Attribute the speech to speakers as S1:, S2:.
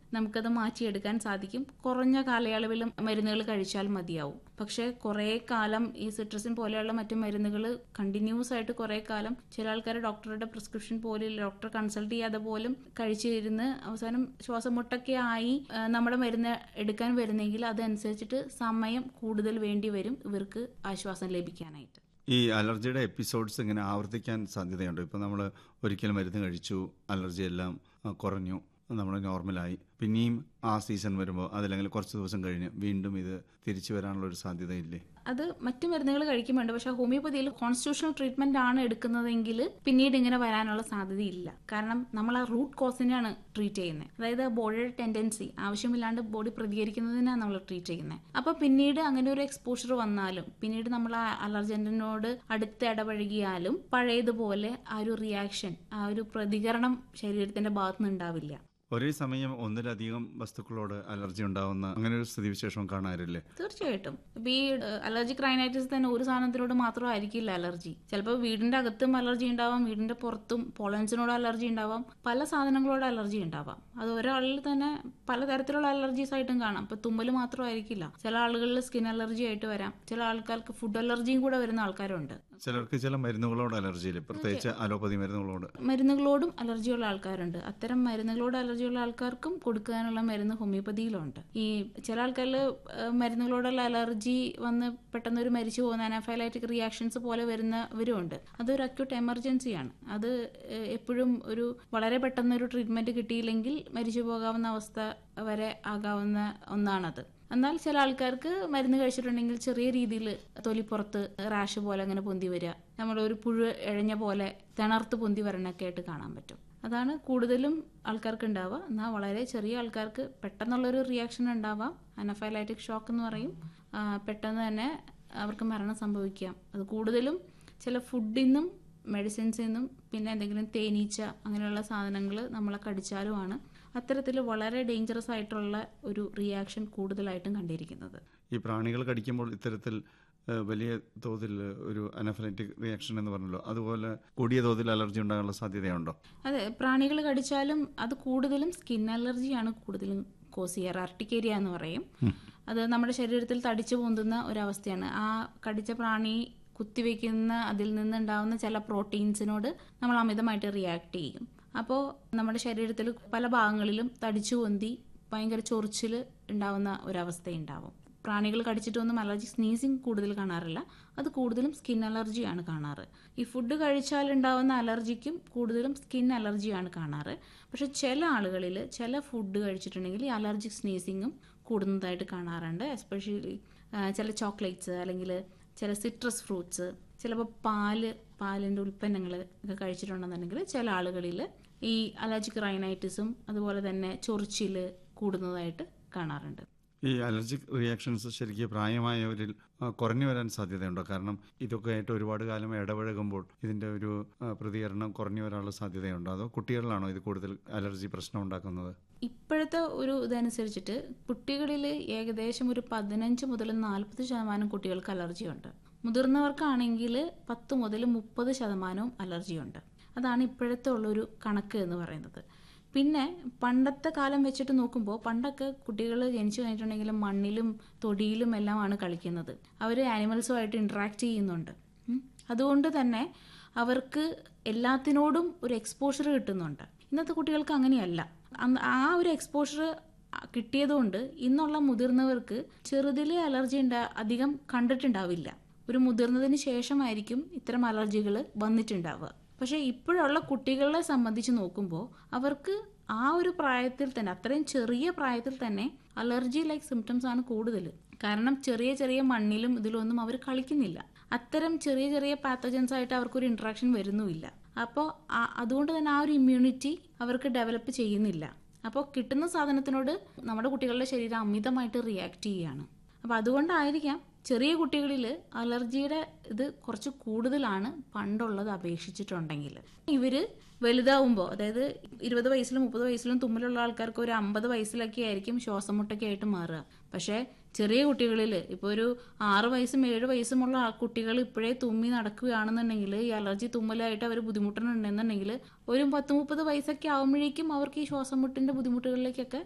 S1: നമുക്കത് മാറ്റിയെടുക്കാൻ സാധിക്കും കുറഞ്ഞ കാലയളവിൽ മരുന്നുകൾ കഴിച്ചാൽ മതിയാവും പക്ഷെ കുറേ കാലം ഈ സിട്രസിൻ പോലെയുള്ള മറ്റു മരുന്നുകൾ കണ്ടിന്യൂസ് ആയിട്ട് കുറേ കാലം ചില ആൾക്കാർ ഡോക്ടറുടെ പ്രിസ്ക്രിപ്ഷൻ പോലും ഡോക്ടറെ കൺസൾട്ട് ചെയ്യാതെ പോലും കഴിച്ചിരുന്ന് അവസാനം ശ്വാസം മുട്ടൊക്കെ ആയി ആ, നമ്മുടെ മരുന്ന് എടുക്കാൻ വരുന്നെങ്കിൽ അതനുസരിച്ചിട്ട് സമയം കൂടുതൽ വേണ്ടി വരും ഇവർക്ക് ആശ്വാസം ലഭിക്കാനായിട്ട്
S2: ഈ അലർജിയുടെ എപ്പിസോഡ്സ് ഇങ്ങനെ ആവർത്തിക്കാൻ സാധ്യതയുണ്ട് ഇപ്പം നമ്മൾ ഒരിക്കൽ മരുന്ന് കഴിച്ചു അലർജി എല്ലാം ആ, കുറഞ്ഞു നമ്മൾ നോർമലായി പിന്നെയും ആ സീസൺ വരുമ്പോൾ അതല്ലെങ്കിൽ കുറച്ച് ദിവസം കഴിഞ്ഞ് വീണ്ടും ഇത് തിരിച്ചു വരാനുള്ള ഒരു സാധ്യതയില്ലേ
S1: അത് മറ്റു മരുന്നുകൾ കഴിക്കുന്നുണ്ട് പക്ഷെ ഹോമിയോപ്പതിയിൽ കോൺസ്റ്റിറ്റ്യൂഷണൽ ട്രീറ്റ്മെന്റ് ആണ് എടുക്കുന്നതെങ്കിൽ പിന്നീട് ഇങ്ങനെ വരാനുള്ള സാധ്യതയില്ല കാരണം നമ്മൾ ആ റൂട്ട് കോസിനെയാണ് ട്രീറ്റ് ചെയ്യുന്നത് അതായത് ബോഡിയുടെ ടെൻഡൻസി ആവശ്യമില്ലാണ്ട് ബോഡി പ്രതികരിക്കുന്നതിനാണ് നമ്മൾ ട്രീറ്റ് ചെയ്യുന്നത് അപ്പൊ പിന്നീട് അങ്ങനെ ഒരു എക്സ്പോഷർ വന്നാലും പിന്നീട് നമ്മൾ ആ അലർജന്റിനോട് അടുത്ത് ഇടപഴകിയാലും പഴയതുപോലെ ആ ഒരു റിയാക്ഷൻ ആ ഒരു പ്രതികരണം ശരീരത്തിന്റെ ഭാഗത്തുനിന്ന് ഉണ്ടാവില്ല
S2: ഒരേ സമയം ഒന്നിലധികം വസ്തുക്കളോട് അലർജി ഉണ്ടാവുന്ന അങ്ങനെ ഒരു സ്ഥിതിവിശേഷം കാണാറില്ലേ
S1: തീർച്ചയായിട്ടും ഇപ്പൊ ഈ അലർജിക് റൈനൈറ്റിസ് തന്നെ ഒരു സാധനത്തിനോട് മാത്രമായിരിക്കില്ല അലർജി ചിലപ്പോൾ വീടിന്റെ അകത്തും അലർജി ഉണ്ടാവാം വീടിന്റെ പുറത്തും പോളൻസിനോട് അലർജി ഉണ്ടാവാം പല സാധനങ്ങളോട് അലർജി ഉണ്ടാവാം അത് ഒരാളിൽ തന്നെ പലതരത്തിലുള്ള അലർജീസ് ആയിട്ടും കാണാം ഇപ്പൊ തുമ്മൽ മാത്രമായിരിക്കില്ല ചില ആളുകളിൽ സ്കിൻ അലർജി ആയിട്ട് വരാം ചില ആൾക്കാർക്ക് ഫുഡ് അലർജിയും കൂടെ വരുന്ന ആൾക്കാരുണ്ട്
S2: ചിലർക്ക് ചില മരുന്നുകളോട് അലർജിയില്ല പ്രത്യേകിച്ച് അലോപ്പതി മരുന്നുകളോട്
S1: മരുന്നുകളോടും അലർജിയുള്ള ആൾക്കാരുണ്ട് അത്തരം മരുന്നുകളോട് അലർജിയുള്ള ആൾക്കാർക്കും കൊടുക്കാനുള്ള മരുന്ന് ഹോമിയോപ്പതിയിലുണ്ട് ഈ ചില ആൾക്കാരിൽ മരുന്നുകളോടുള്ള അലർജി വന്ന് പെട്ടെന്ന് ഒരു മരിച്ചു പോകുന്ന അനാഫൈലൈറ്റിക് റിയാക്ഷൻസ് പോലെ വരുന്നവരുമുണ്ട് അതൊരു അക്യൂട്ട് എമർജൻസിയാണ് അത് ഏഹ്, എപ്പോഴും ഒരു വളരെ പെട്ടെന്ന് ഒരു ട്രീറ്റ്മെന്റ് കിട്ടിയില്ലെങ്കിൽ മരിച്ചു പോകാവുന്ന അവസ്ഥ വരെ ആകാവുന്ന ഒന്നാണത് എന്നാൽ ചില ആൾക്കാർക്ക് മരുന്ന് കഴിച്ചിട്ടുണ്ടെങ്കിൽ ചെറിയ രീതിയിൽ തൊലിപ്പുറത്ത് റാഷ് പോലെ അങ്ങനെ പൊന്തി വരിക നമ്മുടെ ഒരു പുഴു ഇഴഞ്ഞ പോലെ തിണർത്ത് പൊന്തി വരണൊക്കെ ആയിട്ട് കാണാൻ പറ്റും അതാണ് കൂടുതലും ആൾക്കാർക്ക് ഉണ്ടാവുക എന്നാൽ വളരെ ചെറിയ ആൾക്കാർക്ക് പെട്ടെന്നുള്ളൊരു റിയാക്ഷൻ ഉണ്ടാവാം അനഫൈലൈറ്റിക് ഷോക്ക് എന്ന് പറയും ആ, പെട്ടെന്ന് തന്നെ അവർക്ക് മരണം സംഭവിക്കാം അത് കൂടുതലും ചില ഫുഡിൽ നിന്നും മെഡിസിൻസിൽ നിന്നും പിന്നെ എന്തെങ്കിലും തേനീച്ച അങ്ങനെയുള്ള സാധനങ്ങൾ നമ്മളെ കടിച്ചാലുമാണ് അത്തരത്തിൽ വളരെ ഡേഞ്ചറസ് ആയിട്ടുള്ള ഒരു റിയാക്ഷൻ കൂടുതലായിട്ടും കണ്ടിരിക്കുന്നത്
S2: ഈ പ്രാണികൾ കടിക്കുമ്പോൾ ഇത്തരത്തിൽ ഏഹ്, വലിയ തോതിൽ ഒരു അനഫലറ്റിക് റിയാക്ഷൻ എന്ന് പറഞ്ഞല്ലോ അതുപോലെ കൂടിയ തോതിൽ അലർജി ഉണ്ടാകാനുള്ള സാധ്യതയുണ്ടോ
S1: അതെ പ്രാണികൾ കടിച്ചാലും അത് കൂടുതലും സ്കിൻ അലർജിയാണ് കൂടുതലും കോസ് ചെയ്യാറ് അർട്ടിക്കേരിയ എന്ന് പറയും അത് നമ്മുടെ ശരീരത്തിൽ തടിച്ചു പൊന്തുന്ന ഒരവസ്ഥയാണ് ആ കടിച്ച പ്രാണി കുത്തിവെക്കുന്ന അതിൽ നിന്നുണ്ടാവുന്ന ചില പ്രോട്ടീൻസിനോട് നമ്മൾ അമിതമായിട്ട് റിയാക്ട് ചെയ്യും അപ്പോൾ നമ്മുടെ ശരീരത്തിൽ പല ഭാഗങ്ങളിലും തടിച്ചു പൊന്തി ഭയങ്കര ചൊറിച്ചിൽ ഉണ്ടാവുന്ന ഒരവസ്ഥയുണ്ടാവും പ്രാണികൾ കടിച്ചിട്ടൊന്നും അലർജി സ്നീസിങ് കൂടുതൽ കാണാറില്ല അത് കൂടുതലും സ്കിൻ അലർജിയാണ് കാണാറ് ഈ ഫുഡ് കഴിച്ചാൽ ഉണ്ടാവുന്ന അലർജിക്കും കൂടുതലും സ്കിൻ അലർജിയാണ് കാണാറ് പക്ഷെ ചില ആളുകളിൽ ചില ഫുഡ് കഴിച്ചിട്ടുണ്ടെങ്കിൽ ഈ അലർജിക് സ്നീസിങ്ങും കൂടുന്നതായിട്ട് കാണാറുണ്ട് എസ്പെഷ്യലി ചില ചോക്ലേറ്റ്സ് അല്ലെങ്കിൽ ചില സിട്രസ് ഫ്രൂട്ട്സ് ചിലപ്പോൾ പാല് പാലിൻ്റെ ഉൽപ്പന്നങ്ങൾ ഒക്കെ കഴിച്ചിട്ടുണ്ടെന്നുണ്ടെങ്കിൽ ചില ആളുകളിൽ ഈ അലർജിക് റൈനൈറ്റിസും അതുപോലെ തന്നെ ചൊറിച്ചിൽ കൂടുന്നതായിട്ട് കാണാറുണ്ട്
S2: ഈ അലർജിക് റിയാക്ഷൻസ് ശരിക്കും പ്രായമായവരിൽ ആ, കുറഞ്ഞു വരാൻ സാധ്യതയുണ്ടോ കാരണം ഇതൊക്കെ ആയിട്ട് ഒരുപാട് കാലം ഇടപഴകുമ്പോൾ ഇതിന്റെ ഒരു ആ, പ്രതികരണം കുറഞ്ഞു വരാനുള്ള സാധ്യതയുണ്ടോ അതോ കുട്ടികളിലാണോ ഇത് കൂടുതൽ അലർജി പ്രശ്നം ഉണ്ടാക്കുന്നത്
S1: ഇപ്പോഴത്തെ ഒരു ഇതനുസരിച്ചിട്ട് കുട്ടികളിൽ ഏകദേശം ഒരു പതിനഞ്ച് മുതൽ നാൽപ്പത് ശതമാനം കുട്ടികൾക്ക് അലർജിയുണ്ട് മുതിർന്നവർക്കാണെങ്കിൽ പത്ത് മുതൽ മുപ്പത് ശതമാനവും അലർജിയുണ്ട് അതാണ് ഇപ്പോഴത്തെ ഉള്ളൊരു കണക്ക് എന്ന് പറയുന്നത് പിന്നെ പണ്ടത്തെ കാലം വെച്ചിട്ട് നോക്കുമ്പോൾ പണ്ടൊക്കെ കുട്ടികൾ ജനിച്ചു കഴിഞ്ഞിട്ടുണ്ടെങ്കിലും മണ്ണിലും തൊടിയിലും എല്ലാമാണ് കളിക്കുന്നത് അവർ ആനിമൽസുമായിട്ട് ഇൻട്രാക്ട് ചെയ്യുന്നുണ്ട് ഉം. അതുകൊണ്ട് തന്നെ അവർക്ക് എല്ലാത്തിനോടും ഒരു എക്സ്പോഷർ കിട്ടുന്നുണ്ട് ഇന്നത്തെ കുട്ടികൾക്ക് അങ്ങനെയല്ല അന്ന് ആ ഒരു എക്സ്പോഷർ കിട്ടിയതുകൊണ്ട് ഇന്നുള്ള മുതിർന്നവർക്ക് ചെറുതിലെ അലർജി ഉണ്ടാ അധികം കണ്ടിട്ടുണ്ടാവില്ല ഒരു മുതിർന്നതിന് ശേഷമായിരിക്കും ഇത്തരം അലർജികൾ വന്നിട്ടുണ്ടാവുക പക്ഷേ ഇപ്പോഴുള്ള കുട്ടികളെ സംബന്ധിച്ച് നോക്കുമ്പോൾ അവർക്ക് ആ ഒരു പ്രായത്തിൽ തന്നെ അത്രയും ചെറിയ പ്രായത്തിൽ തന്നെ അലർജി ലൈക്ക് സിംറ്റംസ് ആണ് കൂടുതൽ കാരണം ചെറിയ ചെറിയ മണ്ണിലും ഇതിലൊന്നും അവർ കളിക്കുന്നില്ല അത്തരം ചെറിയ ചെറിയ പാത്തജൻസ് ആയിട്ട് അവർക്കൊരു ഇൻട്രാക്ഷൻ വരുന്നുമില്ല അപ്പോൾ അതുകൊണ്ട് തന്നെ ആ ഒരു ഇമ്മ്യൂണിറ്റി അവർക്ക് ഡെവലപ്പ് ചെയ്യുന്നില്ല അപ്പോൾ കിട്ടുന്ന സാധനത്തിനോട് നമ്മുടെ കുട്ടികളുടെ ശരീരം അമിതമായിട്ട് റിയാക്ട് ചെയ്യുകയാണ് അപ്പോൾ അതുകൊണ്ടായിരിക്കാം ചെറിയ കുട്ടികളിൽ അലർജിയുടെ ഇത് കുറച്ച് കൂടുതലാണ് പണ്ടുള്ളത് അപേക്ഷിച്ചിട്ടുണ്ടെങ്കിൽ ഇവര് വലുതാവുമ്പോൾ അതായത് ഇരുപത് വയസ്സിലും മുപ്പത് വയസ്സിലും തുമ്മലുള്ള ആൾക്കാർക്ക് ഒരു അമ്പത് വയസ്സിലൊക്കെ ആയിരിക്കും ശ്വാസം മുട്ടൊക്കെ ആയിട്ട് മാറുക പക്ഷേ ചെറിയ കുട്ടികളിൽ ഇപ്പോൾ ഒരു ആറ് വയസ്സും ഏഴ് വയസ്സുമുള്ള ആ കുട്ടികൾ ഇപ്പോഴേ തുമ്മി നടക്കുകയാണെന്നുണ്ടെങ്കിൽ ഈ അലർജി തുമ്മലായിട്ട് അവർ ബുദ്ധിമുട്ടുന്നുണ്ടെന്നുണ്ടെങ്കിൽ ഒരു പത്ത് മുപ്പത് വയസ്സൊക്കെ ആകുമ്പോഴേക്കും അവർക്ക് ഈ ശ്വാസം മുട്ടിന്റെ ബുദ്ധിമുട്ടുകളിലേക്കൊക്കെ